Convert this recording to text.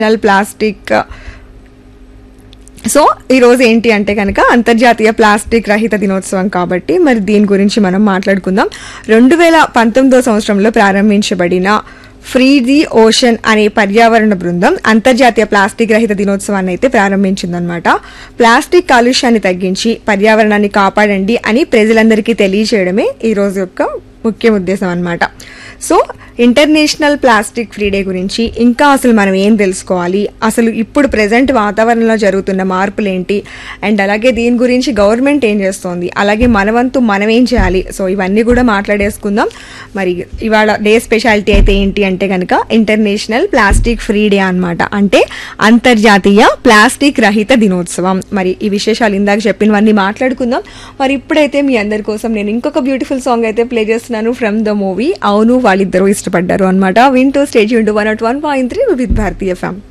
plastic so ఈరోజు ఏంటి అంటే కనుక అంతర్జాతీయ ప్లాస్టిక్ రహిత దినోత్సవం కాబట్టి మరి దీని గురించి మనం మాట్లాడుకుందాం రెండు వేల పంతొమ్మిదో సంవత్సరంలో ప్రారంభించబడిన ఫ్రీ ది ఓషన్ అనే పర్యావరణ బృందం అంతర్జాతీయ ప్లాస్టిక్ రహిత దినోత్సవాన్ని అయితే ప్రారంభించిందనమాట ప్లాస్టిక్ కాలుష్యాన్ని తగ్గించి పర్యావరణాన్ని కాపాడండి అని ప్రజలందరికీ తెలియజేయడమే ఈ రోజు యొక్క ముఖ్య ఉద్దేశం అన్నమాట so international plastic free day గురించి ఇంకా అసలు మనం ఏం తెలుసుకోవాలి అసలు ఇప్పుడు ప్రజెంట్ వాతావరణంలో జరుగుతున్న మార్పులు ఏంటి అండ్ అలాగే దీని గురించి గవర్నమెంట్ ఏం చేస్తోంది అలాగే మన వంతు మనం ఏం చేయాలి సో ఇవన్నీ కూడా మాట్లాడేసుకుందాం మరి ఇవాళ డే స్పెషాలిటీ అయితే ఏంటి అంటే కనుక ఇంటర్నేషనల్ ప్లాస్టిక్ ఫ్రీ డే అన్నమాట అంటే అంతర్జాతీయ ప్లాస్టిక్ రహిత దినోత్సవం మరి ఈ విశేషాలు ఇందాక చెప్పినవన్నీ మాట్లాడుకుందాం మరి ఇప్పుడైతే మీ అందరి కోసం నేను ఇంకొక బ్యూటిఫుల్ సాంగ్ అయితే ప్లే చేస్తున్నాను ఫ్రమ్ ద మూవీ అవును వాళ్ళిద్దరూ ఇష్టపడ్డారు అనమాట వింటూ స్టేజ్ వింటూ one not one point three with భారతీయ ఫ్యామ్